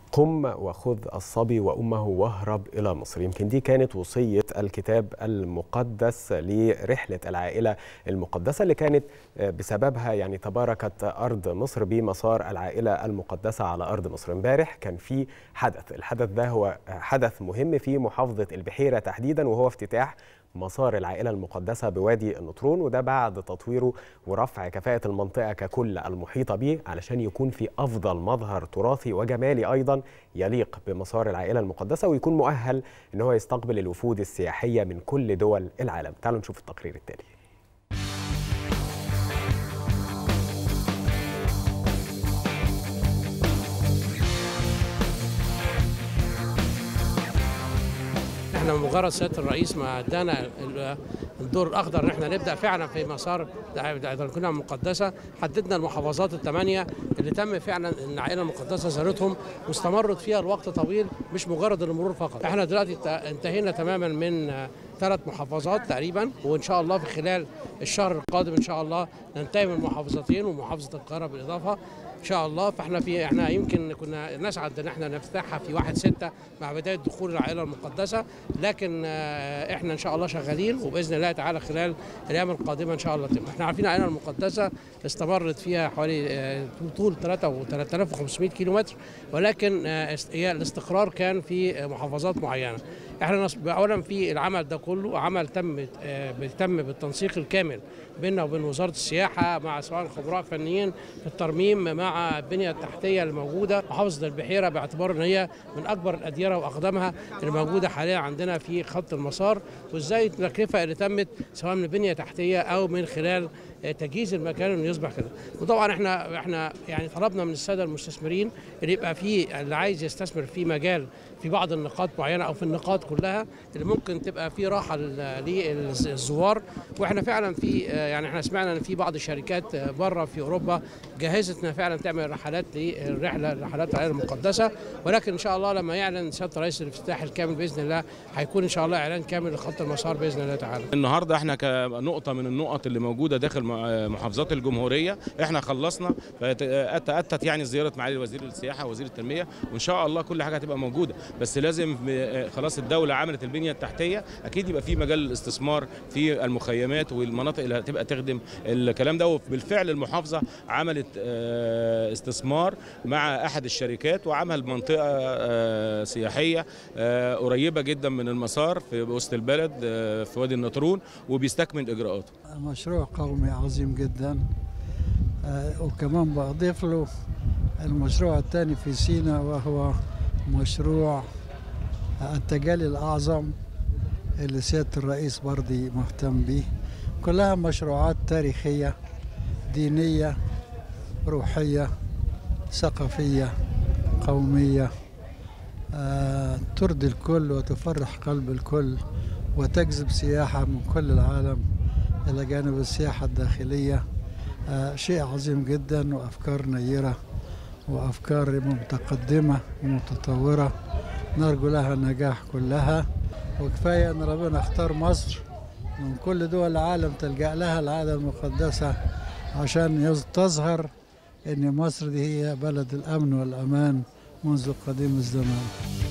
قم وخذ الصبي وأمه واهرب إلى مصر يمكن دي كانت وصية الكتاب المقدس لرحلة العائلة المقدسة اللي كانت بسببها يعني تباركت أرض مصر بمسار العائلة المقدسة على أرض مصر امبارح كان في حدث الحدث ده هو حدث مهم في محافظة البحيرة تحديدا وهو افتتاح مسار العائلة المقدسة بوادي النطرون وده بعد تطويره ورفع كفاءة المنطقة ككل المحيطة به علشان يكون في أفضل مظهر تراثي وجمالي أيضا يليق بمسار العائلة المقدسة ويكون مؤهل أن هو يستقبل الوفود السياحية من كل دول العالم تعالوا نشوف التقرير التالي احنا مجرد سياده الرئيس ما ادانا الدور الاخضر ان احنا نبدا فعلا في مسار العائله المقدسه حددنا المحافظات الثمانيه اللي تم فعلا ان العائله المقدسه زارتهم واستمرت فيها الوقت طويل مش مجرد المرور فقط احنا دلوقتي انتهينا تماما من ثلاث محافظات تقريبا وان شاء الله في خلال الشهر القادم ان شاء الله ننتهي من محافظتين ومحافظه القاهره بالاضافه ان شاء الله فاحنا في احنا يمكن كنا نسعد ان احنا نفتحها في 1 6 مع بدايه دخول العائله المقدسه لكن احنا ان شاء الله شغالين وباذن الله تعالى خلال الايام القادمه ان شاء الله تم احنا عارفين العائله المقدسه استمرت فيها حوالي طول 3500 كيلو متر ولكن هي الاستقرار كان في محافظات معينه احنا اولا في العمل ده كله عمل تم تم بالتنسيق الكامل بيننا وبين وزاره السياحه مع سواء خبراء فنيين في الترميم مع البنيه التحتيه الموجوده محافظه البحيره باعتبار ان هي من اكبر الاديره واقدمها اللي موجوده حاليا عندنا في خط المسار وازاي التكلفه اللي تمت سواء من بنيه تحتيه او من خلال تجهيز المكان انه يصبح كده وطبعا احنا احنا يعني طلبنا من الساده المستثمرين اللي يبقى في اللي عايز يستثمر في مجال في بعض النقاط معينه او في النقاط كلها اللي ممكن تبقى في راحه للزوار واحنا فعلا في يعني احنا سمعنا ان في بعض الشركات بره في اوروبا جهزت انها فعلا تعمل رحلات للرحله رحلات العائله المقدسه ولكن ان شاء الله لما يعلن سياده رئيس الافتتاح الكامل باذن الله هيكون ان شاء الله اعلان كامل لخط المسار باذن الله تعالى. النهارده احنا كنقطه من النقط اللي موجوده داخل محافظات الجمهوريه احنا خلصنا اتت يعني زياره معالي وزير السياحه وزير التنميه وان شاء الله كل حاجه هتبقى موجوده بس لازم خلاص الدوله عملت البنيه التحتيه اكيد يبقى في مجال الاستثمار في المخيمات والمناطق اللي هتبقى تخدم الكلام ده وبالفعل المحافظه عملت استثمار مع احد الشركات وعمل منطقه سياحيه قريبه جدا من المسار في وسط البلد في وادي النطرون وبيستكمل اجراءاته مشروع قومي عظيم جدا وكمان بضيف له المشروع الثاني في سينا وهو مشروع التجلي الأعظم اللي سيادة الرئيس برضي مهتم به كلها مشروعات تاريخية دينية روحية ثقافية قومية آه، ترضي الكل وتفرح قلب الكل وتجذب سياحة من كل العالم إلى جانب السياحة الداخلية آه، شيء عظيم جدا وأفكار نيرة وأفكار متقدمة ومتطورة نرجو لها النجاح كلها وكفاية أن ربنا اختار مصر من كل دول العالم تلجأ لها العادة المقدسة عشان تظهر أن مصر دي هي بلد الأمن والأمان منذ قديم الزمان